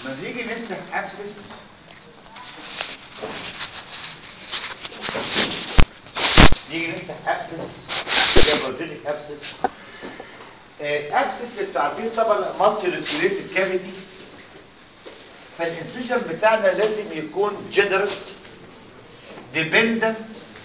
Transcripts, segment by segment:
لما نيجي نفتح ابسس نيجي نفتح ابسس جابروجينيك ابسس ابسس انتوا عارفين طبعا مالتي ريتيوليتد كافيتي فالانسجن بتاعنا لازم يكون جنرس ديبندنت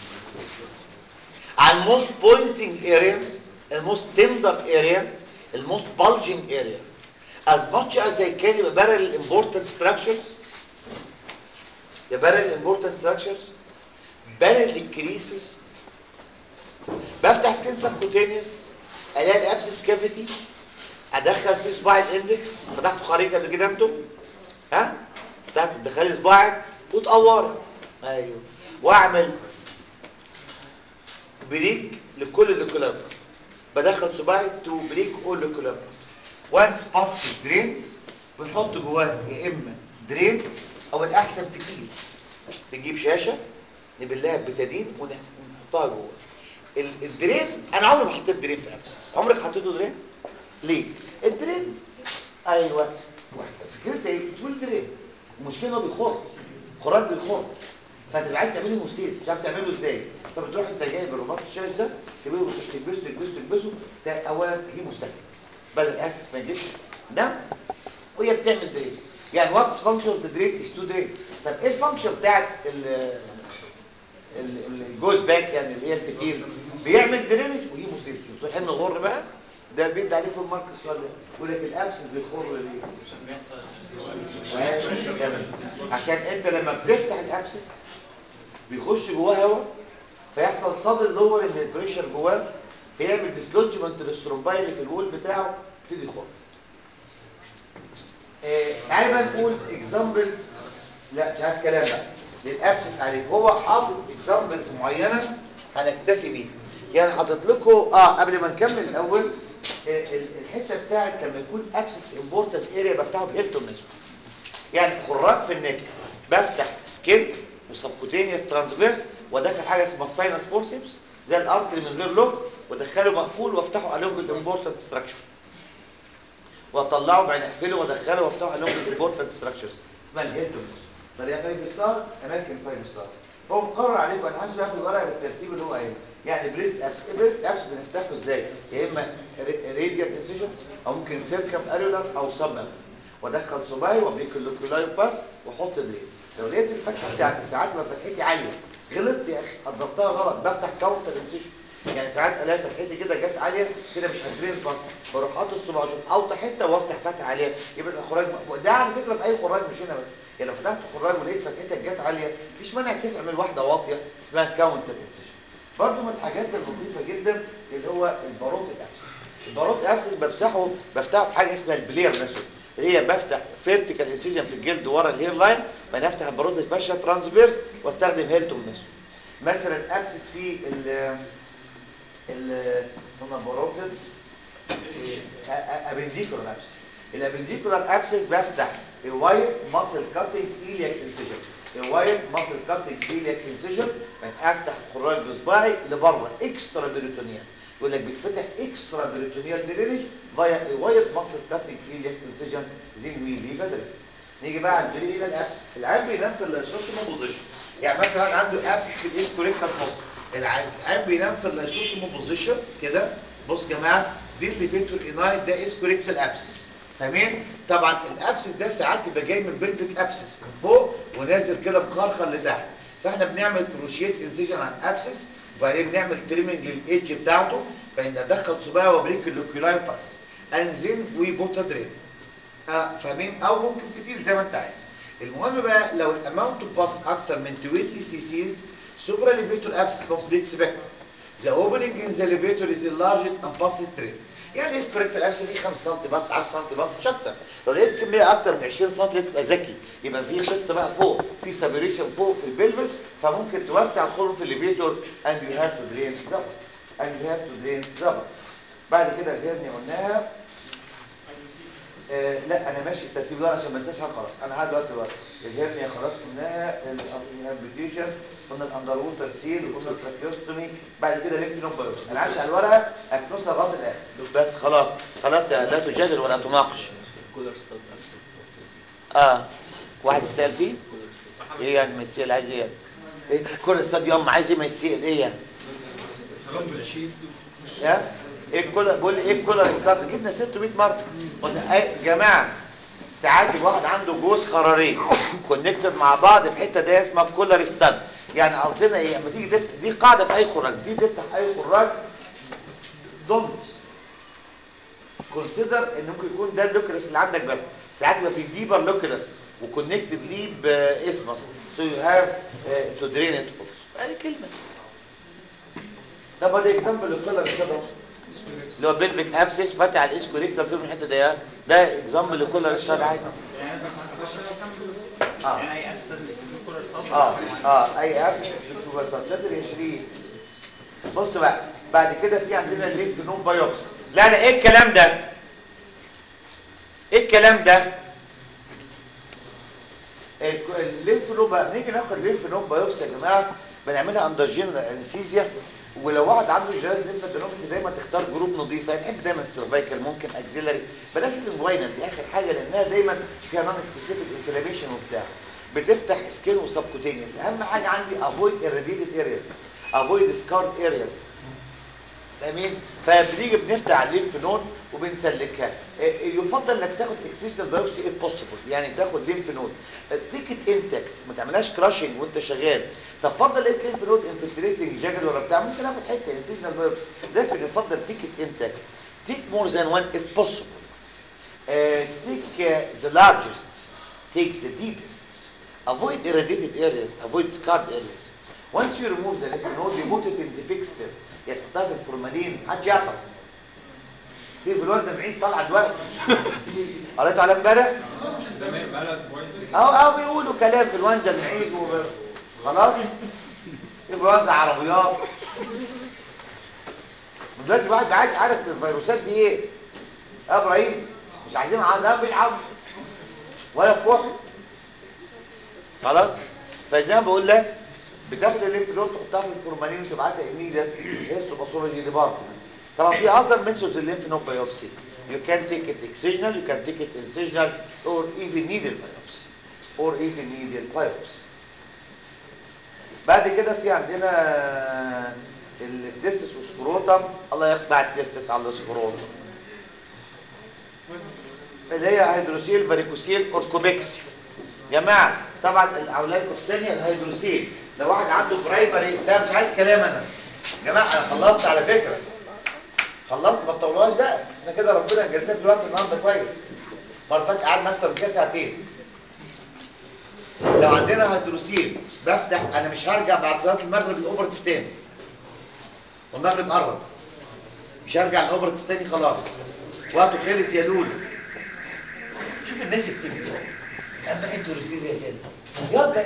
على الموست بوينتنج اريا الموست تندر اريا الموست bulging اريا as much as I can يبقى parallel important structures يبقى parallel important structures parallel increases بفتح سكين سبكوتينيوس الاقي الابسس كافيتي ادخل فيه صباع الاندكس فتحته خارجي قبل كده انتم ها فتحت دخلي صباعك وتقوري ايوه واعمل بريك لكل الليكولابس بدخل صباعي تو بريك اول ليكولابس وانس باس درين بنحط جواه يا اما درين او الاحسن فتيل نجيب شاشه نبلها بتدين ونحطها جوه ال- الدرين انا عمري ما حطيت درين في ابسس عمرك حطيته درين ليه الدرين ايوه فكرتها ايه بتقول درين المشكله انه بيخر خراج بيخر فانت عايز تعمله مستيز مش عارف تعمله ازاي فبتروح انت جايب الرباط الشاش ده تجيبه تكبسه تكبسه تكبسه ده اولا هي مستهلك بدل اسس ما يجيش دم وهي بتعمل درين يعني وات فانكشن اوف ذا درين از تو درين طب ايه الفانكشن بتاعت ال ال- الجوز باك يعني اللي هي الفتيل بيعمل درينج وهي مستيز تروح حمل الغر بقى ده بيد عليه في الماركت السؤال ده يقول لك الابسس بيخر ليه ماشي كمل. عشان انت لما بتفتح الابسس بيخش جواه هواء فيحصل صدى لور ان البريشر جواه فيعمل ديسلوجمنت للثرومباي اللي في الوول بتاعه يبتدي يخر آه، تعالى بقى نقول اكزامبلز لا مش عايز كلام بقى للابسس عليه هو حاطط اكزامبلز معينه هنكتفي بيها يعني حاطط لكم اه قبل ما نكمل الاول آه، ال- الحته بتاعت لما يكون ابسس امبورتنت اريا بفتحه بهيلتون نسبه يعني خراج في النك بفتح سكين وسبكوتينيوس ترانسفيرس وادخل حاجه اسمها الساينس فورسيبس زي الارتري من غير لوك وادخله مقفول وافتحه عليهم بالامبورتنت ستراكشر واطلعه بعدين اقفله وادخله وافتحه عليهم بالامبورتنت ستراكشرز اسمها الهيلتون طريقه فايف ستارز اماكن فايف ستارز هو مقرر عليكم انا همشي بقى في الورقه بالترتيب اللي هو قايله يعني بريست ابس بريست ابس بنفتحه ازاي يا اما راديال انسيجن او ممكن سيركم اريولار او سب وادخل صباعي وابريك اللوكيولاي باس واحط درين لو لقيت الفتحه بتاعتي ساعات ما فتحتي عاليه غلطت يا اخي قدرتها غلط بفتح كاونتر انسيجن يعني ساعات الاقي فتحتي كده جت عاليه كده مش هتدرين باس بروح حاطط صباعي عشان اوطى حته وافتح فتحه عاليه يبقى الخراج م- ده على فكره في اي خراج مش هنا بس يعني لو فتحت خراج ولقيت فتحتك جت عاليه مفيش مانع تعمل واحده واطيه اسمها كاونتر انسيجن برضه من الحاجات اللطيفه جدا اللي هو الباروت الابسس الباروت الابسس بمسحه بفتحه بحاجه اسمها البلير نفسه اللي هي بفتح فيرتيكال انسيجن في الجلد ورا الهير لاين بعدين افتح الباروت الفاشيا ترانسفيرس واستخدم هيلتون نفسه مثلا ابسس في ال ال قلنا باروتل ابنديكولار ابسس الابنديكولار ابسس بفتح الواير ماسل كاتنج ايلياك انسيجن الواير ماسل كاتنج ايلياك انسيجن افتح الخراج بصباعي لبره اكسترا بيريتونيال يقول لك بيتفتح اكسترا بيريتونيال درينج فيا الواير ماسل كاتنج ايلياك انسيجن زين وي ليفا درينج نيجي بقى على البري الى الابسس العيان بينام في اللايسوتوم بوزيشن يعني مثلا عنده ابسس في الايس كوريكتال فوس العيان بينام في اللايسوتوم بوزيشن كده بص يا جماعه دي الليفيتور انايت ده ايس كوريكتال ابسس فاهمين طبعا الابسس ده ساعات يبقى جاي من بلفيك ابسس من فوق ونازل كده مخرخر لتحت فاحنا بنعمل كروشيت انسيجن على الابسس وبعدين بنعمل تريمنج للايدج بتاعته بعدين ندخل صباعي وابريك اللوكيولاي باس انزين ويبوت درين آه فاهمين او ممكن كتير زي ما انت عايز المهم بقى لو الاماونت اوف باس اكتر من 20 سي سيز سوبرا ليفيتور ابسس كومبليت سبيكتر The opening in the elevator is enlarged and passes through. يعني اسبريكت الابس فيه 5 سم بس 10 سم بس مش اكتر لو لقيت كميه اكتر من 20 سم لازم تبقى ذكي يبقى في قصه بقى فوق في سابريشن فوق في البلفس فممكن توسع الخرم في الليفيتور and you have to drain the bus and you have to drain the bus بعد كده الهرنيا قلناها آه لا انا ماشي الترتيب ده عشان ما انساش حاجه خلاص انا قاعد دلوقتي بقى الهرنيا خلاص قلناها الامبيتيشن قلنا الاندر ووتر سيل وقلنا التراكيوستومي بعد كده لينف نوم بايوبسي انا عايش على الورقه هتنصها لغايه الاخر بس خلاص خلاص يا لا تجادل ولا تناقش كولر ستاد اه واحد يسال فيه ايه يعني ما يسال عايز ايه يعني؟ ايه كل استاد يوم عايز ايه ما يسال ايه يعني يا ايه الكولا بقول لي ايه الكولا ستارت جبنا 600 مره قلنا يا جماعه ساعات الواحد عنده جوز قرارين كونكتد مع بعض في حته دي اسمها كولر ستارت يعني قصدنا ايه لما تيجي تفتح دي قاعده في اي خراج دي تفتح اي خراج دونت كونسيدر ان ممكن يكون ده اللوكرس اللي عندك بس ساعات يبقى في ديبر لوكرس وكونكتد ليه باسمس سو يو هاف تو درين ات ادي كلمه طب ده اكزامبل الكولر كده اللي هو بيلفيك ابسس فاتح على الاس كوريكتور في الحته دي ده اكزامبل لكولر ستاد عادي اه يعني اي اساس بيسموه كولر ستاف اه اه اي ابس بتبقى صدر يا شريف بص بقى بعد كده في عندنا الليمف نود بايوبسي لا لا ايه الكلام ده ايه الكلام ده الك- الليمف نود بقى نيجي ناخد الليمف نود بايوبسي يا جماعه بنعملها اندرجين انستيزيا ولو واحد عنده جهاز ليمفادينوبسي دايما تختار جروب نظيف هنحب دايما السيرفايكال ممكن اكزيلري بلاش الانفاينال دي اخر حاجه لانها دايما فيها نون سبيسيفيك انفلاميشن وبتاع بتفتح سكين وسبكوتينيوس اهم حاجه عندي افويد irradiated areas افويد سكارد areas فاهمين فبنيجي بنفتح الليمف نود وبنسلكها إيه، يفضل انك تاخد اكسجنال بايوبسي اف بوسيبل يعني تاخد ليمف نود تيكت انتكت ما تعملهاش كراشنج وانت شغال تفضل لقيت ليمف نود انفلتريتنج جاجل ولا بتاع ممكن اخد حته اكسجنال بايوبسي لكن يفضل تيكت انتكت تيك مور ذان وان اف بوسيبل تيك ذا لارجست تيك ذا deepest avoid irradiated areas avoid scarred areas once you remove the lymph node you put it in the fixture يعني تحطها في الفورمالين محدش يعطس في انفلونزا المعيز طالعه دلوقتي قريتوا عليها امبارح زمان بقى اسبوعين اهو اهو بيقولوا كلام في الوانجا المعيز و خلاص انفلونزا عربيات دلوقتي الواحد ما عادش عارف الفيروسات دي ايه يا ابراهيم مش عايزين لا بيلعب ولا كحل خلاص فزي ما بقول لك بتاخد الليمف نود تحطها في الفورمالين وتبعتها ايميديت هيستوباثولوجي ديبارتمنت طبعا في اذر ميثودز الليمف نود بايوبسي you can take it excisional you can take it incisional or even needle biopsy or even needle biopsy بعد كده في عندنا التستس والسكروتم الله يقطع التستس على السكروتم اللي هي هيدروسيل فاريكوسيل اوركوبيكسي جماعه طبعا الاولاد الثانيه الهيدروسيل لو واحد عنده برايمري لا مش عايز كلام انا جماعه انا خلصت على فكره خلصت ما تطولوهاش بقى احنا كده ربنا يجازينا في الوقت النهارده كويس المره اللي فاتت قعدنا اكتر من كده ساعتين لو عندنا هيدروسيل بفتح انا مش هرجع بعد صلاه المغرب الاوبرتيف تاني والمغرب قرب مش هرجع الاوبرتيف تاني خلاص وقته خلص يا لولو شوف الناس بتجري اما انتوا رسيل يا سيدي يلا بس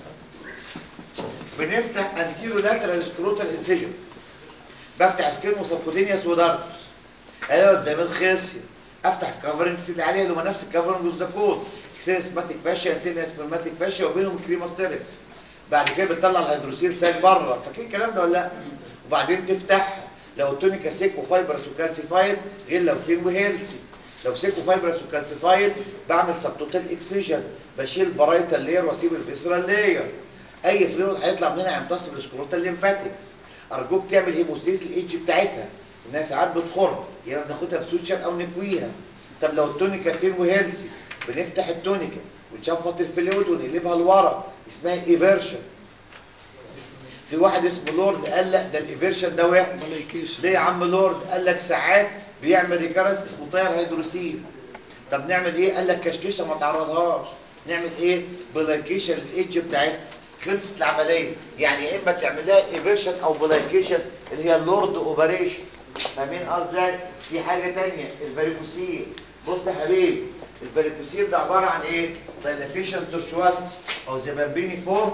بنفتح انتيرو لاترال سكروتال انسيجن بفتح سكين وسبكوتينيوس ودارتوس الاقي قدام الخصيه افتح كفرنج اللي عليها اللي هو نفس الكفرنج والزاكون سيستماتيك فاشيا انتينا سبرماتيك فاشيا وبينهم كريماستيريك بعد كده بتطلع الهيدروسيل سايل بره فاكرين الكلام ده ولا لا وبعدين تفتح لو التونيكا سيك وفايبرس وكالسيفايد غير لو ثين وهيلسي لو سيك وفايبرس وكالسيفايد بعمل سبتوتال اكسجن بشيل برايتال لير واسيب الفيسرال لير اي فلويد هيطلع من هنا هيمتص السكروتال ليمفاتكس ارجوك تعمل هيموستيز الايدج بتاعتها انها ساعات بتخر يا اما بناخدها بسوتشر او نكويها طب لو التونيكا ثين وهيلسي بنفتح التونيكا ونشفط الفلويد ونقلبها لورا اسمها ايفيرشن في واحد اسمه لورد قال لك ده الايفيرشن ده وحش ليه يا عم لورد قال لك ساعات بيعمل ريكارنس اسمه طير هيدروسيل طب نعمل ايه قال لك كشكشه ما تعرضهاش نعمل ايه بلايكيشن الايدج بتاعتها خلصت العمليه يعني يا اما تعملها ايفيرشن او بلايكيشن اللي هي اللورد اوبريشن فاهمين قصدي في حاجه ثانيه الفاريكوسيل بص يا حبيبي الفاريكوسيل ده عباره عن ايه دايلاتيشن تورشواست او زبابيني فورم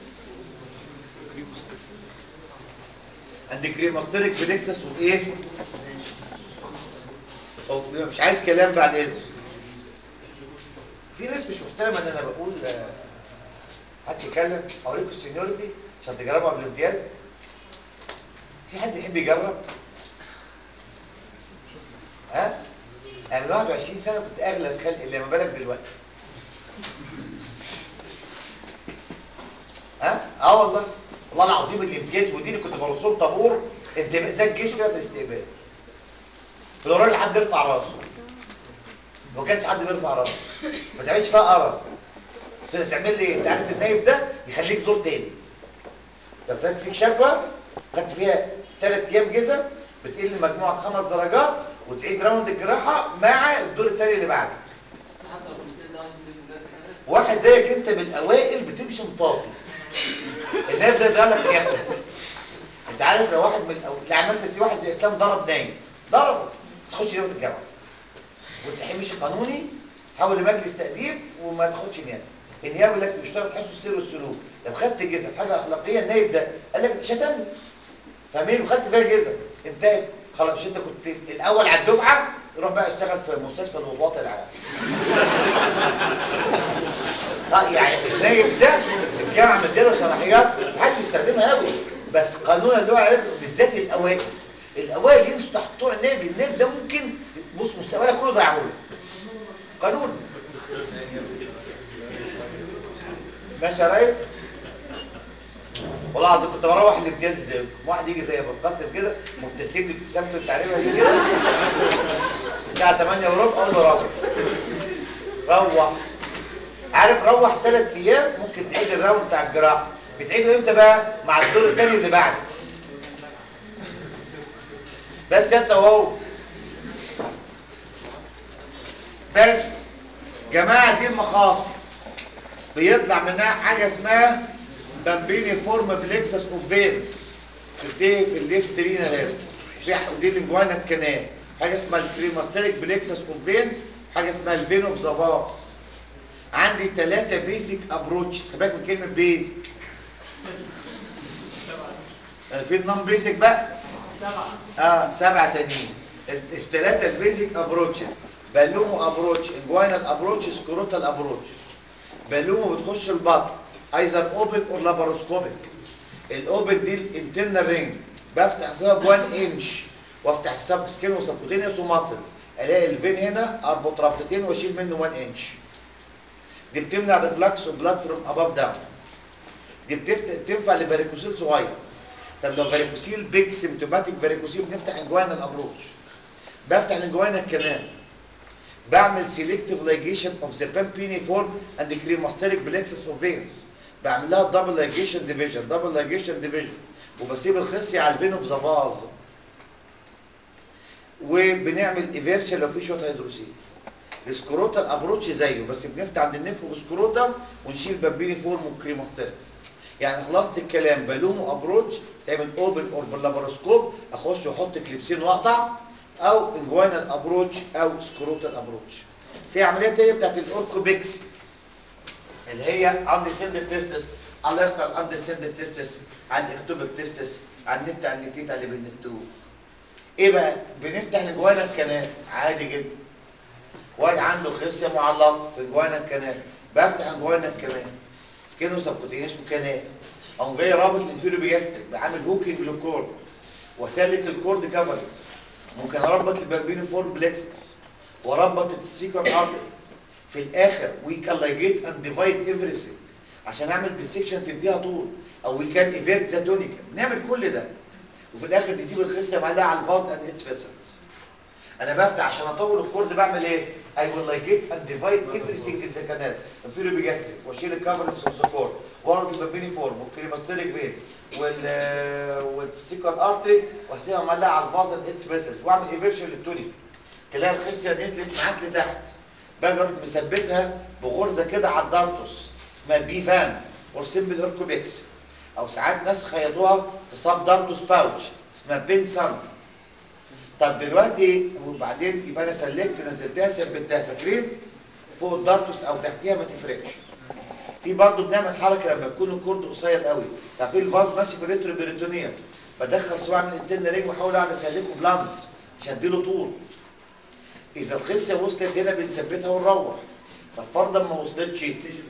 عند كريماستريك بنكسس وايه أو مش عايز كلام بعد اذنك في ناس مش محترمه ان انا بقول آه، محدش يتكلم اوريكم السينيورتي عشان تجربوا قبل الامتياز في حد يحب يجرب ها انا من 21 سنه كنت اغلس خلق اللي ما بالك دلوقتي اه والله والله العظيم الامتياز وديني كنت برسول طابور انت زي الجيش كده في الاستقبال لو راجل حد يرفع راسه ما كانش حد بيرفع راسه ما تعملش فيها قرف تقدر تعمل لي ايه انت عارف النايب ده يخليك دور تاني لو طلعت فيك شكوى خدت فيها ثلاث ايام جزم بتقل المجموعه خمس درجات وتعيد راوند الجراحه مع الدور الثاني اللي بعده واحد زيك انت من الاوائل بتمشي مطاطي الناس ده قال لك يا اخي انت عارف لو واحد من الاول لا مثلا سي واحد زي اسلام ضرب نايم ضربه تخش يوم في الجامعه وتحميش قانوني تحول لمجلس تأديب وما تاخدش نيابه النيابه يقول لك بيشترط حفظ السير والسلوك لو خدت جزم حاجه اخلاقيه النايب ده قال لك شتمني فاهمين وخدت فيها جزم انتهت خلاص مش انت كنت الاول على الدفعه روح بقى اشتغل في مستشفى الوضواط العام اه يعني النايب ده الجامعه مديله صلاحيات محدش بيستخدمها قوي بس قانون اللي هو عرفته بالذات الاوائل الاوائل يمشوا تحت طوع النايب النايب ده ممكن بص مستقبلك كله ضيعه له قانون ماشي يا ريس والله العظيم كنت بروح الامتياز زي واحد يجي زي ابو القاسم كده مبتسم لي ابتسامته انت عارفها دي كده الساعه 8 وربع اقول له روح روح عارف روح ثلاث ايام ممكن تعيد الراوند بتاع الجراحه بتعيده امتى بقى مع الدور الثاني اللي بعده بس انت وهو بس جماعه دي المخاصم بيطلع منها حاجه اسمها بامبيني فورم بليكسس اوف فينز بتنتهي في الليفت رينا هنا في دي الانجوانا الكنال حاجه اسمها الكريماستريك بليكسس اوف فينز حاجه اسمها الفين اوف ذا فاس عندي ثلاثه بيزك ابروتش سيبك من كلمه بيزك في النون بيزك بقى سبعة اه سبعه تانيين الثلاثه البيزك ابروتشز بالومو ابروتش انجوينال ابروتش سكروتال ابروتش بالومو بتخش البطن ايزر اوبن اور لاباروسكوبيك الاوبن دي الانترنال رينج بفتح فيها ب 1 انش وافتح السب سكين وسبكوتينيوس وماسل الاقي الفين هنا اربط ربطتين واشيل منه 1 انش دي بتمنع ريفلكس وبلاد فروم اباف داون دي بتفتح تنفع لفاريكوسيل صغير طب لو فاريكوسيل بيج سيمتوماتيك فاريكوسيل بنفتح انجوينال ابروتش بفتح الانجوينال كمان بعمل سيلكتيف لايجيشن اوف ذا بامبيني فورم اند كريماستريك بلكسس اوف فينز بعمل لها دبل لايجيشن ديفيجن دبل لايجيشن ديفيجن وبسيب الخصيه على الفين اوف ذا فاز وبنعمل ايفيرشن لو في شويه هيدروسيل السكروتال ابروتش زيه بس بنفتح عند النيفرو سكروتم ونشيل بامبيني فورم وكريماستريك يعني خلصت الكلام بلومو ابروتش تعمل اوبن اور باللاباروسكوب اخش واحط كليبسين واقطع او انجوانال ابروتش او سكروتال ابروتش في عمليه تانية بتاعت الاوركوبيكس اللي هي اندسندد تيستس على يقطع الاندسندد تيستس على الاكتوبيك تيستس على النت على النتيتا اللي بنتوه ايه بقى بنفتح الجوانا الكنال عادي جدا واحد عنده خصيه معلقه في الجوانا الكنال بفتح الجوانا الكنال سكينو سبكوتينيس وكنال اقوم جاي رابط الانفيريو بيجاستريك بعمل هوكينج للكورد واسلك الكورد كفرنس ممكن اربط البامبينو فور بلكسس واربط السيكر ارتري في الاخر وي كان لايجيت اند ديفايد ايفريثينج عشان اعمل ديسكشن تديها طول او وي كان ايفيرت ذا تونيكا بنعمل كل ده وفي الاخر نسيب الخصيه معلقه على الفاز اند اتس فيسلز انا بفتح عشان اطول الكورد بعمل ايه اي ويل لايجيت اند ديفايد ايفريثينج ان ذا كانال انفيريو بيجاستريك واشيل الكفرنس اوف ذا كورد واربط البامبيني فورم والكريماستريك فين وال والستيكر ارتري واسيبها معلقه على الفاز اند اتس فيسلز واعمل ايفيرشن للتونيكا تلاقي الخصيه نزلت معاك لتحت باجي اروح مثبتها بغرزه كده على الدارتوس اسمها بي فان اور سيمبل اوركوبيكس او ساعات ناس خيطوها في سب دارتوس باوتش اسمها بين سان طب دلوقتي وبعدين يبقى انا سلكت نزلتها ثبتها فاكرين فوق الدارتوس او تحتيها ما تفرقش في برضه بنعمل حركه لما يكون الكورد قصير قوي عارفين الفاز ماشي في الريترو بيريتونيا بدخل صباع من الانترنال رينج واحاول اقعد اسلكه بلانت عشان اديله طول اذا الخصيه وصلت هنا بنثبتها ونروح طب فرضا ما وصلتش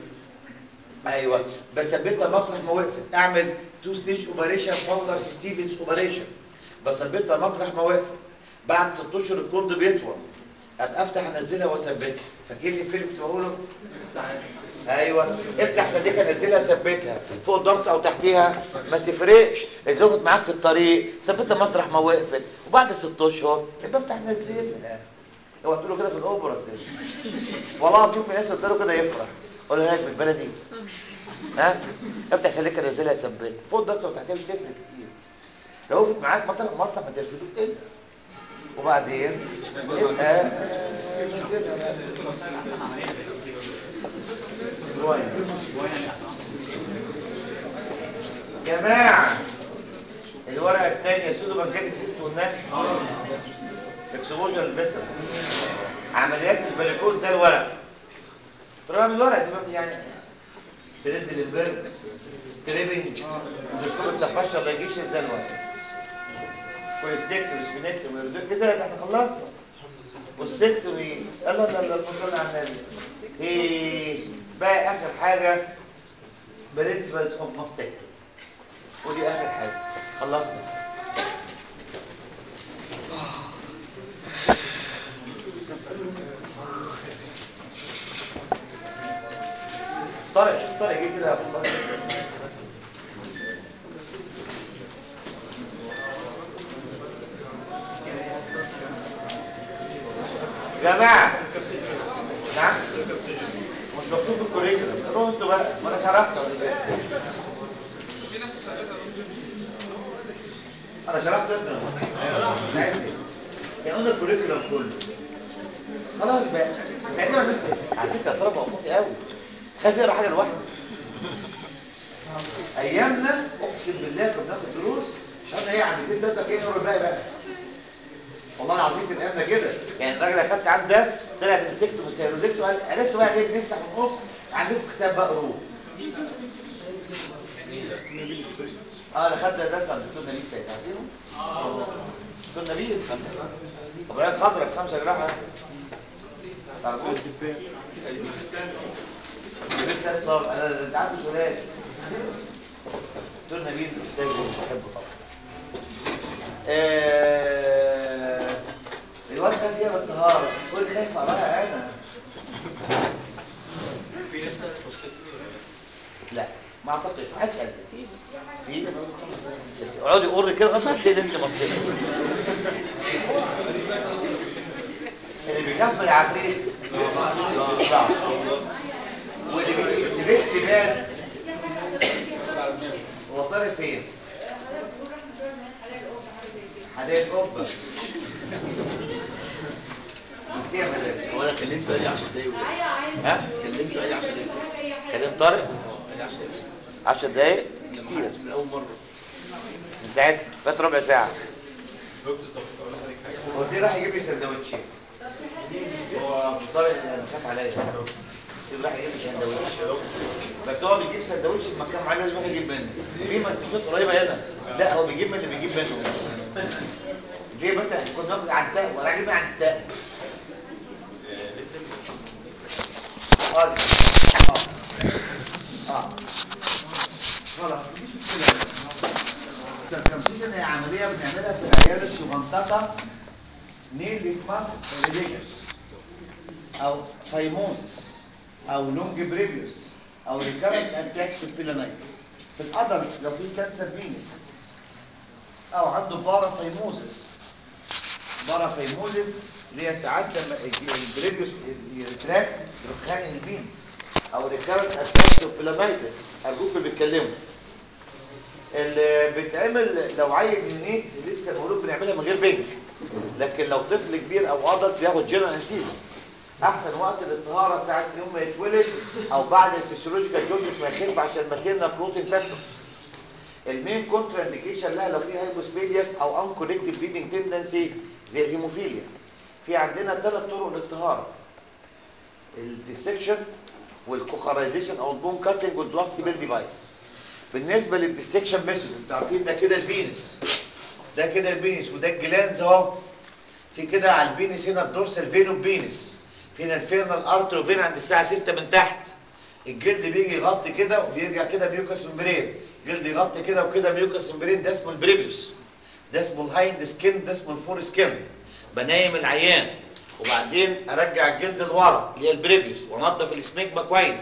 ايوه بثبتها مطرح ما وقفت اعمل تو ستيج اوبريشن فاولر ستيفنز اوبريشن بثبتها مطرح ما وقفت بعد ست اشهر الكورد بيطول ابقى افتح انزلها واثبتها فاكرني الفيلم كنت بقوله ايوه افتح سلكه نزلها ثبتها فوق الضغط او تحتيها ما تفرقش اذا وقفت معاك في الطريق ثبتها مطرح ما وقفت وبعد ست اشهر يبقى افتح نزلها هو تقول له كده في الاوبرا كده والله العظيم في ناس قلت له كده يفرح قول له هيك بالبلدي ها افتح سلكه نزلها ثبتها فوق الضغط او تحتيها مش تفرق كتير لو وقفت معاك مطرح مطرح ما ترفدوك تاني وبعدين يبقى جماعة الورقة الثانية سودو بنكاتك سيست والناس اكسبوجر البسر عمليات البليكوز ده الورق طبعا الورق دي بقى يعني ستريز الامبير ستريبنج دكتور التفشل ما يجيش زي الورق كوليستيكتومي سبينكتومي وردو- كده احنا خلصنا والسكتومي الله لا لا المصلي على النبي ايه بقى اخر حاجه برنسبلز اوف ماستكتومي ودي اخر حاجه خلصنا طارق شوف طارق جه كده يا ابو بكر. جماعه نعم مش مكتوب في الكوريكولم روحوا انتوا بقى ما انا شرحت قبل كده انا شرحت يا ابني عايز ايه؟ يعني قلنا الكوريكولم كله خلاص بقى يعني ما نفسي على فكره طلبه وقوفي قوي خايف يقرا حاجه لوحده ايامنا اقسم بالله كنا بناخد دروس مش عارف ايه عند البيت ده كده يقرا الباقي بقى والله العظيم كان ايامنا كده يعني الراجل اخدت عنده درس طلع بنسكته وسيرودكته قال عرفت بقى ليه بنفتح النص عندكم كتاب بقروه اه انا خدت درس عند الدكتور نبيل سيد عارفينه؟ دكتور نبيل خمسه طب هي خضرا في خمسه جراحه تعرفوه؟ نبيل سيد صار انا ده انت عارفه سؤال دكتور نبيل استاذ بحبه طبعا آه، الواد كان فيها بالطهارة كل خايف اقراها انا في لسه لا ما اعتقدش هتقل في بس اقعدي قري كده لغايه ما تسيب انت مصير اللي بيخاف من العفريت ما بيطلعش واللي بيكسبت بال هو طارق فين؟ حدائق القبه بس هي مدارس هو انا كلمته قال لي 10 دقايق ها؟ كلمته قال لي 10 دقايق كلام طارق قال لي 10 دقايق 10 دقايق لما كتير حكيت من اول مره من ساعتها فات ربع ساعه دكتور طب اقول لحضرتك حاجه هو دي راح يجيب لي سندوتشين هو طارق اللي خاف عليا دي راح يجيب لي سندوتش بس هو بيجيب سندوتش في مكان معين لازم يروح يجيب منه في مستشفيات قريبه هنا لا هو بيجيب من اللي بيجيب منه زي مثلا كنا بناكل عن التاء وراح اجيب من عن التاء اه اه اه خلاص مفيش مشكله السيركمسيشن هي عمليه بنعملها في العيال الشغنططه نيل ماس ريليجس او فايموزس او لونج بريفيوس او ريكارنت اتاكس بيلانايتس في الادلت لو في كانسر فينس او عنده بارا فايموزس بارا فايموزس اللي هي ساعات لما البريفيوس يتراك يروح خانق البينز او ريكارنت اتاكس بيلانايتس ارجوكم اللي بيتكلموا اللي بيتعمل لو عيل يونيت لسه مولود بنعملها من غير بنج لكن لو طفل كبير او عضل بياخد جنرال انسيزا احسن وقت للطهاره ساعه يوم ما يتولد او بعد الفسيولوجيكال جوندس ما يخف عشان ماتيرنا بروتين فاكتور المين كونترا انديكيشن لها لو في هايبوسبيدياس او ان كونكتد بليدنج تندنسي زي الهيموفيليا في عندنا ثلاث طرق للطهاره الديسكشن والكوخرايزيشن او البون كاتنج والبلاستيبل ديفايس بالنسبه للديسكشن ميثود انتوا عارفين ده كده البينس ده كده البينس وده الجلانز اهو في كده على البينس هنا الدورسال فينو بينس فينا الفيرنال ارتري وفين عند الساعه 6 من تحت الجلد بيجي يغطي كده وبيرجع كده ميوكس ممبرين الجلد يغطي كده وكده ميوكس ممبرين ده اسمه البريبيوس ده اسمه الهايند سكين ده اسمه الفور سكين بنايم العيان وبعدين ارجع الجلد لورا اللي هي البريبيوس وانضف السميجما كويس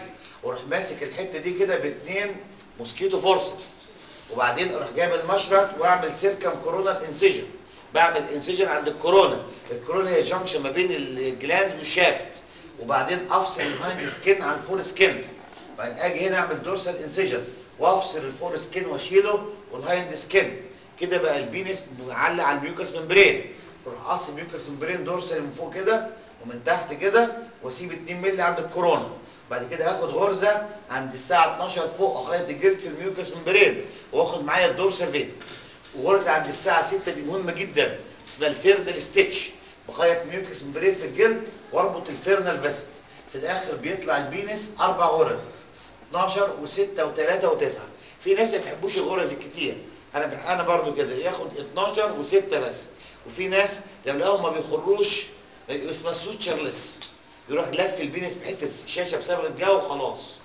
واروح ماسك الحته دي كده باثنين موسكيتو فورسبس وبعدين اروح جايب المشرط واعمل سيركم كورونال انسيجن بعمل انسيجن عند الكورونا الكورونا هي جانكشن ما بين الجلاند والشافت وبعدين افصل الهايند سكين عن الفور سكين بعدين اجي هنا اعمل دورسال انسيجن وافصل الفور سكين واشيله والهايند سكين كده بقى البينس معلق على الميوكس ممبرين اروح قاص الميوكس ممبرين دورسال من فوق كده ومن تحت كده واسيب 2 مللي عند الكورونا بعد كده هاخد غرزه عند الساعه 12 فوق اخيط الجلد في الميوكس ممبرين واخد معايا الدورسال فين وغرزه عند الساعه 6 دي مهمه جدا اسمها الفيرنال ستيتش بخيط ميوكس ممبرين في الجلد واربط الفيرنال فيسلز في الاخر بيطلع البينس اربع غرز 12 و6 و3 و9 في ناس ما بيحبوش الغرز الكتير انا بح... انا برضو كده ياخد 12 و6 بس وفي ناس لو لقاهم ما بيخروش اسمها سوتشرلس يروح لف البينس بحته شاشه بسبب الجو وخلاص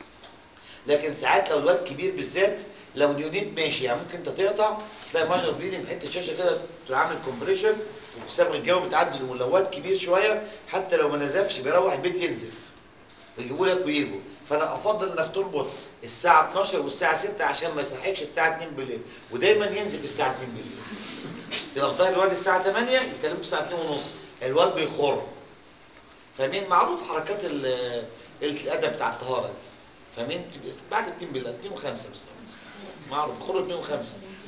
لكن ساعات لو الواد كبير بالذات لو نيونيت ماشي يعني ممكن انت تقطع تلاقي ماينر بليدنج بحته شاشه كده تروح عامل كومبريشن وبسبب الجو بتعدل ولو واد كبير شويه حتى لو ما نزفش بيروح البيت ينزف ويجيبوا لك ويجوا فانا افضل انك تربط الساعه 12 والساعه 6 عشان ما يصحيكش الساعه 2 بالليل ودايما ينزف الساعه 2 بالليل يبقى مطير الواد الساعه 8 يكلمك الساعه 2 ونص الواد بيخر فاهمين معروف حركات ال- قله الادب بتاع الطهاره دي فاهمين تبقى بعد 2 بالليل 2 و5 بس معروف بخروا 2 و5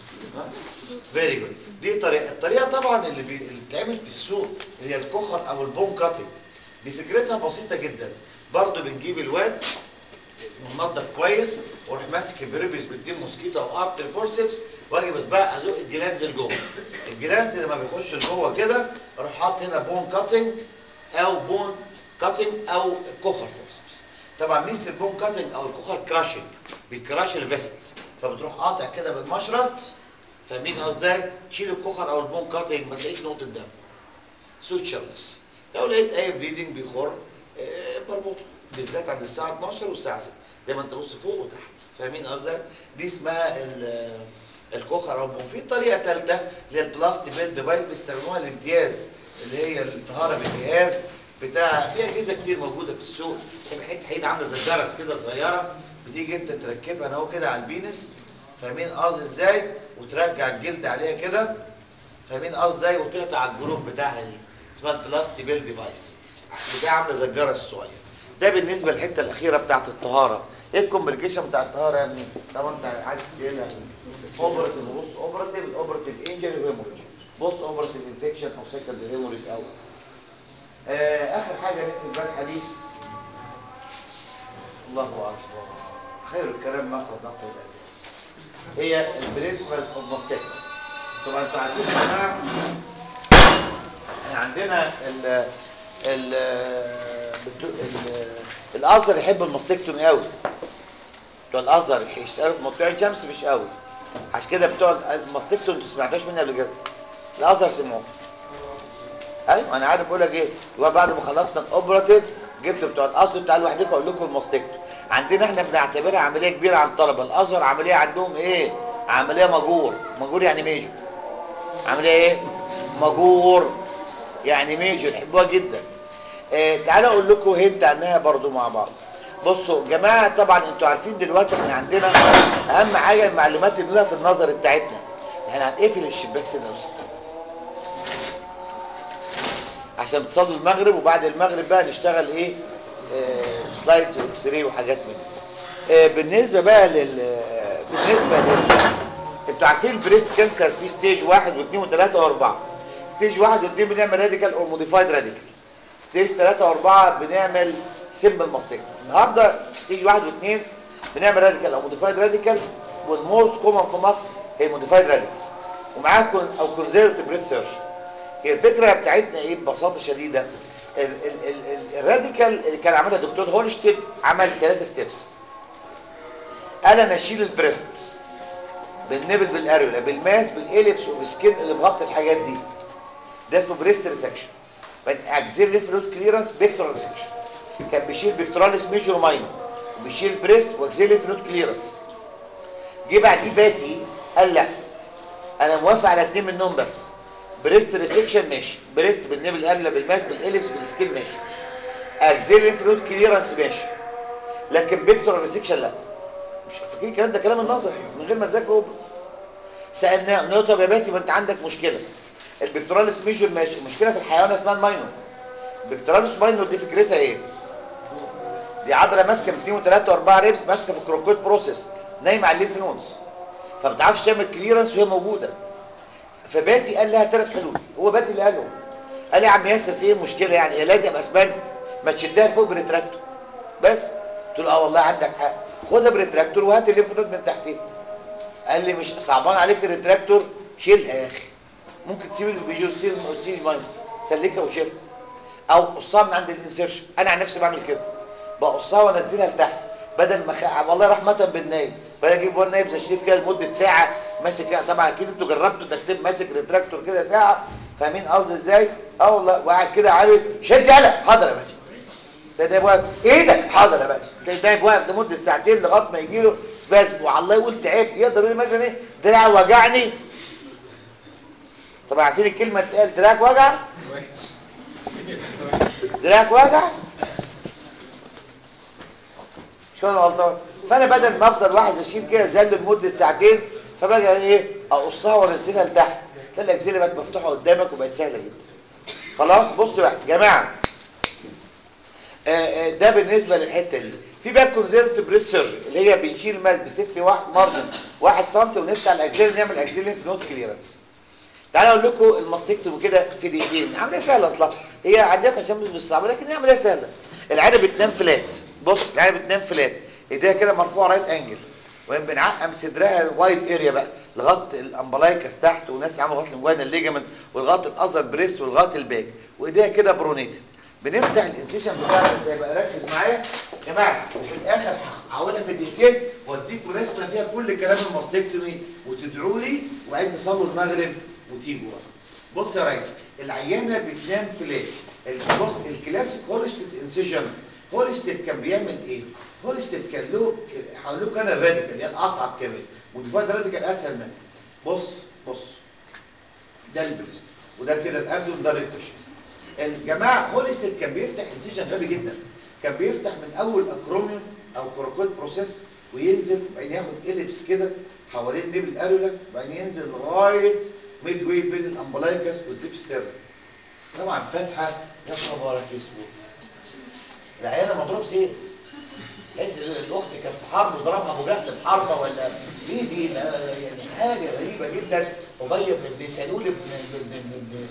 فيري جود دي طريقه الطريقه طبعا اللي بي- اللي بتتعمل في السوق هي الكخر او البون كاتنج دي فكرتها بسيطه جدا برضو بنجيب الواد منضف كويس واروح ماسك الفيربيس بالدين موسكيتو او ارتر فورسبس واجي بس بقى ازق الجلانز لجوه الجلانز لما بيخش لجوه كده اروح حاطط هنا بون كاتنج او بون كاتنج او كوخر فورسبس طبعا ميزه البون كاتنج او الكوخر كراشنج بيكراش الفيسلز فبتروح قاطع كده بالمشرط فاهمين قصدي تشيل الكوخر او البون كاتنج ما تلاقيش نقطه دم سوتشرلس لو لقيت اي بليدنج بيخر آه، بربطه بالذات عند الساعه 12 والساعه 6 دايما تبص فوق وتحت فاهمين قصدي دي اسمها ال- الكوخر او البون في طريقه ثالثه اللي هي البلاستي بيل ديفايس بيستخدموها الامتياز اللي هي الطهاره بالجهاز بتاع في اجهزه كتير موجوده في السوق تبقى حته حته عامله زي الجرس كده صغيره بتيجي انت تركبها اهو كده على البينس فاهمين قصدي ازاي وترجع الجلد عليها كده فاهمين قصدي ازاي وتقطع الجروف بتاعها دي اسمها البلاستي بيل ديفايس بتاع عامله زي الجرس الصغير ده بالنسبه للحته الاخيره بتاعت الطهاره ايه الكومبليكيشن بتاع الطهاره يا ابني طبعا انت عايز تسالها اوبرتيف وبوست اوبرتيف الاوبرتيف انجري وهيموريج بوست اوبرتيف انفكشن او سكند هيموريج او آه اخر حاجه في البال حديث الله اكبر خير الكلام مصر نقطه الاساس هي البرنسبل اوف ماستيك طبعا انتوا عارفين يا جماعه احنا عندنا ال ال بتو- ال- الازهر يحب الماستكتومي قوي بتوع الازهر يشتغلوا في بتوع الشمس مش قوي عشان كده بتوع الماستكتومي انتوا سمعتوش مني قبل كده الازهر سمعوه ايوه انا عارف بقول لك ايه يبقى بعد ما خلصنا الاوبراتيف جبت بتوع الازهر تعالوا لوحدكم اقول لكم الماستكتومي عندنا احنا بنعتبرها عمليه كبيره عن الطلبه الازهر عمليه عندهم ايه عمليه مجور مجور يعني ميجور عامله ايه مجور يعني ميجور يحبوها جدا آه تعالوا اقول لكم هنت عنها برضو مع بعض بصوا جماعه طبعا انتوا عارفين دلوقتي احنا عندنا اهم حاجه المعلومات اللي بنقولها في النظر بتاعتنا احنا هنقفل الشباك سنه وسنه عشان تصلوا المغرب وبعد المغرب بقى نشتغل ايه آه سلايد واكس راي وحاجات من دي. آه بالنسبه بقى لل بالنسبه لل انتوا عارفين البريست كانسر في ستيج واحد واثنين وثلاثه واربعه ستيج واحد واثنين بنعمل راديكال او موديفايد راديكال ستيج ثلاثه واربعه بنعمل سيمبل ماستيك النهارده في ستيج واحد واثنين بنعمل راديكال او موديفايد راديكال والموست كومن في مصر هي موديفايد راديكال ومعاها كون او كونزرفتيف بريست سيرجري هي الفكره بتاعتنا ايه ببساطه شديده ال- ال- ال- ال- الراديكال اللي كان عملها دكتور هولشتيب عمل ثلاثه ستيبس قال انا اشيل البريست بالنبل بالاريولا بالماس بالاليبس وبالسكين اللي مغطي الحاجات دي ده اسمه بريست ريسكشن اكزيل لينفلود كليرنس بيكتورال ريسكشن كان بيشيل بيكتوراليس ميجور ماينور وبيشيل بريست واكزيل لينفلود كليرنس جه بعديه باتي قال لا انا موافق على اتنين منهم بس بريست ريسكشن ماشي بريست بالنبل الاريولا بالماس بالاليبس بالسكين ماشي اكزيل لينفلود كليرنس ماشي لكن بيكتورال ريسكشن لا مش فاكرين الكلام ده كلام النظر من غير ما تذاكروا اوبرا سالناه قلنا له طب يا بنتي ما انت عندك مشكله البكتوراليس ميجور ماشي المشكله في الحيوان اسمها الماينور البكتوراليس ماينور دي فكرتها ايه دي عضله ماسكه في 2 و3 و4 ريبس ماسكه في الكروكويد بروسيس نايمه على الليمف نودز فما بتعرفش تعمل كليرنس وهي موجوده فباتي قال لها ثلاث حلول هو باتي اللي قالهم قال لي يا عم ياسر في ايه المشكله يعني هي لازم اسبان ما تشدها فوق بريتراكتور بس قلت له اه والله عندك حق خدها بريتراكتور وهات الليمف نود من تحتها قال لي مش صعبان عليك الريتراكتور شيلها يا اخي ممكن تسيب البيجو تسيب تسيب المايند سلكها وشيلها او قصها من عند الانسيرشن انا عن نفسي بعمل كده بقصها وانزلها لتحت بدل ما خ... والله رحمه بالنايم بدل اجيب وان نايم زي شريف كده لمده ساعه ماسك كده طبعا اكيد انتوا جربتوا تكتب ماسك ريتراكتور كده ساعه فاهمين قصدي ازاي اه والله وقاعد كده عامل شد يلا حاضر يا باشا تلاقي نايم واقف ايدك حاضر يا باشا تلاقي نايم واقف لمده ساعتين لغايه ما يجي له سبازم وعلى الله يقول تعبت يقدر يقول مثلا ايه دراعي وجعني طبعا عارفين الكلمه اللي اتقال دراعك وجع دراعك وجع مش انا غلطان فانا بدل ما افضل واحد اشيل كده زل لمده ساعتين فبقى ايه اقصها وانزلها لتحت تلاقي الاجزله بقت مفتوحه قدامك وبقت سهله جدا خلاص بص بقى يا جماعه آه، آه، ده بالنسبه للحته دي في بقى كونزرت بريس سيرجري اللي هي بنشيل الماس بسيفتي واحد مارجن 1 سم ونفتح الاجزله نعمل اكزيلين في نوت كليرنس تعالوا اقول لكم الماستكتوم كده في دقيقتين عمليه سهله اصلا هي عندها عشان مش صعبه لكن هي عمليه سهله العينه بتنام فلات بص العينه بتنام فلات ايديها كده مرفوعه رايت انجل وين بنعقم صدرها الوايد اريا بقى لغايه الامبلايكس تحت وناس عامله لغايه الجوانا الليجمنت ولغايه الاذر بريست ولغايه الباك وايديها كده برونيتد بنفتح الانسيشن بتاعنا ازاي بقى ركز معايا يا جماعه وفي الاخر هحاولها في دقيقتين واديكم رسمه فيها كل كلام الماستكتومي وتدعوا لي وبعدين تصلوا المغرب وتيجوا بقى. بص يا ريس العيانه بتنام فلات بص الكلاسيك هولستد انسيجن هولستد كان بيعمل ايه هولستد كان له هقول لكم انا الراديكال اللي هي الاصعب كمان موديفايد راديكال اسهل منه بص بص ده البريست وده كده الابدو وده الريكتوشن الجماعه هولستد كان بيفتح انسيجن غبي جدا كان بيفتح من اول اكروميوم او كوروكويد بروسيس وينزل وبعدين ياخد اليبس كده حوالين نيب الاريولا وبعدين ينزل لغايه ميد واي بين الامبلايكس والزيف ستيرن طبعا فاتحه يا خبرك اسود العيانه مضروب سيف تحس ان الاخت كانت في حرب وضربها ابو جهل في حربه ولا ايه دي لا يعني حاجه غريبه جدا ابي بن سلول ابن ابن ابن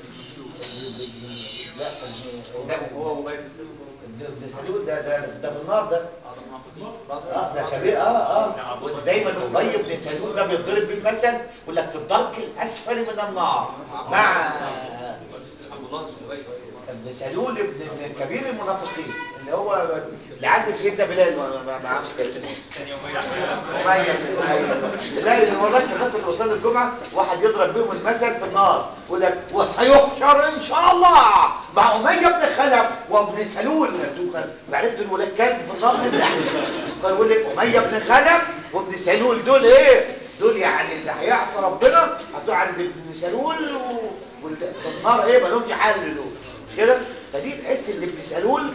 لا ابن- هو موبايل ابن سلول ده ده ده في النار ده اه ده كبير اه اه ودايما ابي بن سلول ده بيضرب بيه المثل يقول لك في الدرك الاسفل من النار مع عبد الله الزبير ابن سلول ابن ابن كبير المنافقين اللي هو اللي عازم سيدنا بلال ما- ما ما اعرفش كان اسمه كان يومين أمية بن أيوة. لا اللي والله كنت الأستاذ الجمعة واحد يضرب بيهم المثل في النار يقول لك وسيحشر إن شاء الله مع أمية بن خلف وابن سلول عرفت دول ولاد كلب في النار من تحت كان يقول لك أمية بن خلف وابن سلول دول إيه؟ دول يعني اللي هيعصى ربنا هتوع عند ابن سلول و... وال- في النار إيه مالهمش حل دول كده فدي تحس إن ابن سلول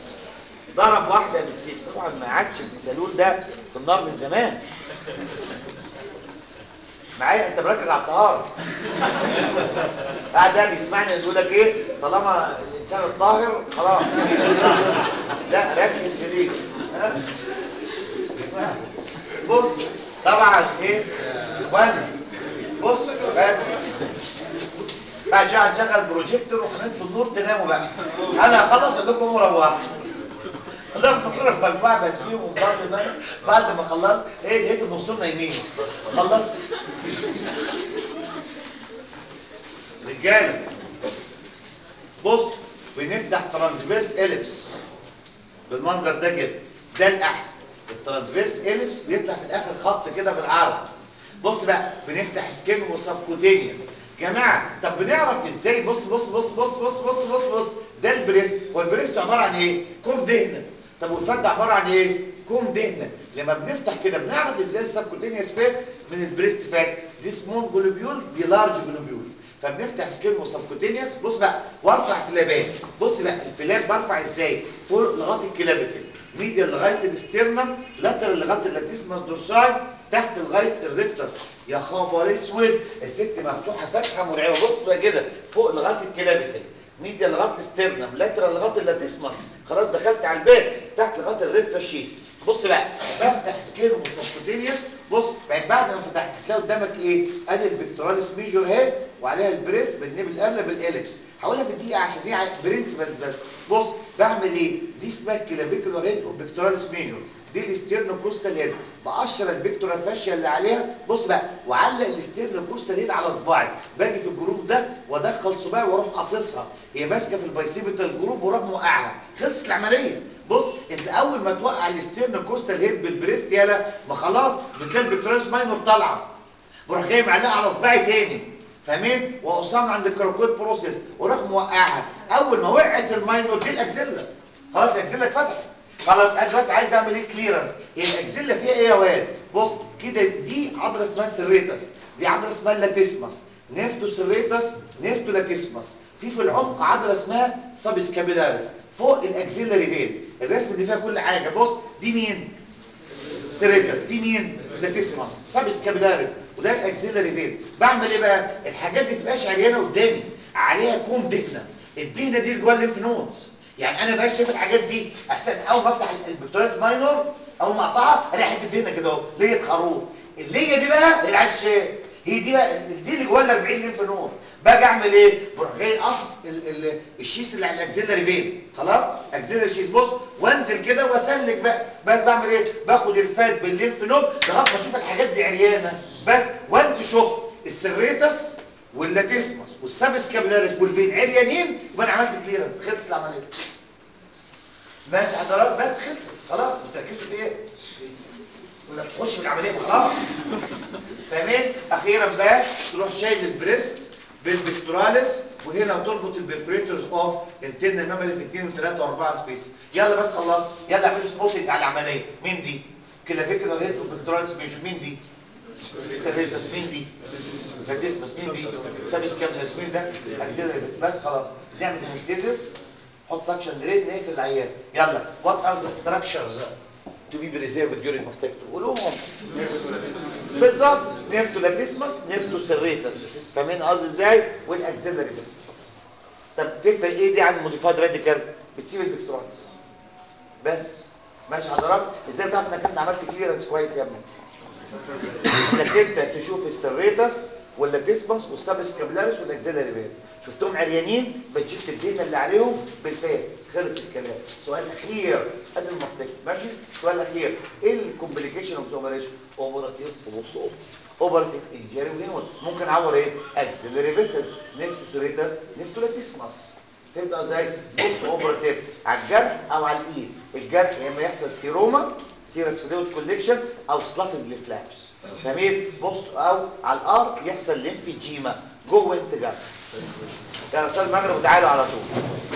ضرب واحدة بالسيف طبعا ما عادش ابن سلول ده في النار من زمان معايا انت مركز على الطهارة قاعد بقى بيسمعني يقول لك ايه طالما الانسان الطاهر خلاص لا ركز في دي ها؟ بص طبعا ايه اخواني بص بس عشان هنشغل بروجيكتور وهنطفي النور تناموا بقى انا هخلص اقول لكم مروح لا فكرة في مجموعة بتفيهم ومضل بقى بعد ما خلصت ايه لقيت النصين نايمين خلصت رجالة بص بنفتح ترانسفيرس اليبس بالمنظر ده كده ده الاحسن الترانسفيرس اليبس بيطلع في الاخر خط كده بالعرض بص بقى بنفتح سكين وسبكوتينيوس جماعه طب بنعرف ازاي بص بص بص بص بص بص بص بص ده البريست هو البريست عباره عن ايه كوم دهنه طب والفك ده عباره عن ايه كوم دهنه لما بنفتح كده بنعرف ازاي السبكوتينيوس فات من البريست فات دي سمول جلوبيول دي لارج جلوبيولز فبنفتح سكين وسبكوتينيوس بص بقى وارفع فلابات بص بقى الفلاب برفع ازاي فوق لغايه الكلافيكل ميديال لغايه الاسترنم لاترال لغايه اللاتيسمس دورساي تحت لغايه الريكتس يا خبر اسود الست مفتوحه فتحه مرعبه بص بقى كده فوق لغايه الكلافيكل ميديا لغايه الاسترنم لاترال لغايه اللاتيسمس خلاص دخلت على الباك تحت لغايه الريكتس شيس بص بقى بفتح سكين وسبكوتينيوس بص بقى بعد ما فتحت هتلاقي قدامك ايه ادي البكتوراليس ميجور اهي وعليها البريست بالنيب الارنب بالاليبس هقولها في الدقيقه عشان دي برنسبلز بس بص بعمل ايه دي اسمها كلافيكولار هيد وبكتوراليس ميجور دي الاستيرنوكوستال هيد بقشر البكتورال فاشيا اللي عليها بص بقى وعلق الاستيرنوكوستال هيد على صباعي باجي في الجروف ده وادخل صباعي واروح قاصصها هي ماسكه في البايسيبيتال جروف واروح موقعها خلصت العمليه بص انت اول ما توقع الاستيرنوكوستال هيد بالبريست يالا ما خلاص بتلاقي البكتوراليس ماينور طالعه بروح جاي معلقها على صباعي تاني فاهمين واوصلنا عند الكروكود بروسيس وراح موقعها اول ما وقعت الماينور دي الاكزيلا خلاص الاكزيلا اتفتحت خلاص انا دلوقتي عايز اعمل ايه كليرنس الاكزيلا فيها ايه يا واد بص كده دي عضله اسمها السريتس دي عضله اسمها اللاتيسمس نفتو سريتس نفتو لاتيسمس في في العمق عضله اسمها سابسكابيلاريس فوق الاكزيلا ريفين الرسم دي فيها كل حاجه بص دي مين سيريتس دي مين لاتيسماس سابس كابيلاريس وده الاكسيلاري فين بعمل ايه بقى الحاجات دي تبقاش عريانه قدامي عليها كوم دهنه الدهنه دي جوه الليمف نودز يعني انا بقاش شايف الحاجات دي احسن اول ما افتح البكتوريات ماينور او ما اقطعها الاقي حته دهنه كده اهو ليه خروف اللي دي بقى هي العشاء هي دي بقى دي اللي جوه ال 40 ليمف نود باجي اعمل ايه بروح جاي قاصص ال- ال- الشيس اللي على الاكسيلاري فين خلاص اكسيلاري شيس بص وانزل كده واسلك بقى بس بعمل ايه باخد الفات بالليمف نود لغايه ما اشوف الحاجات دي عريانه بس وانت شفت السريتس واللاتيسمس والسابس كابيلاريس والفين عريانين يبقى انا عملت كليرنس خلصت العمليه ماشي حضرات بس خلصت خلاص بتركزوا في ايه ولا تخش في العمليه خلاص فاهمين اخيرا بقى تروح شايل البريست بالبكتوراليس وهنا تربط البرفريتورز اوف انترنال ميموري في 2 و3 و4 سبيس يلا بس خلص يلا اعملوا سموثنج على العمليه مين دي كلافيكولار هيد وبكتوراليس ميجر مين دي سيرفيس مين دي فاتيسمس مين دي سابس كابلس مين ده اكسيلري بس خلاص نعمل هيستيزس حط سكشن دريد نقفل العيان يلا وات ار ذا ستراكشرز to be preserved during mastectomy قولوهم بالظبط نيفتو لاتيسمس نيفتو سيريتس فاهمين قصدي ازاي والاكسيلري بس طب تفرق ايه دي عن الموديفايد راديكال بتسيب البكتوراليس بس ماشي حضرتك ازاي بتعرف انك انت عملت كليرنس كويس يا ابني انك انت تشوف السريتس واللاتيسمس والسابس كابلاريس والاكسيلري فين شفتهم عريانين بتشوف الدهنه اللي عليهم بالفات خلص الكلام سؤال اخير قد الماستيك ماشي سؤال اخير ايه الكومبليكيشن اوف اوبريشن اوبراتيف وبوست اوب اوبراتيف انجري وهنا ممكن اعور ايه اكسيلري فيسلز نيفتوسوريتس نيفتولاتيسمس فهمت ازاي بوست اوبراتيف على الجرح او على الايد الجرح يا اما يحصل سيروما سيرس فلويد كوليكشن او سلافنج لفلابس فاهمين بوست او على الار يحصل ليمفيجيما جوه انت جرح يا رسال المغرب وتعالوا على طول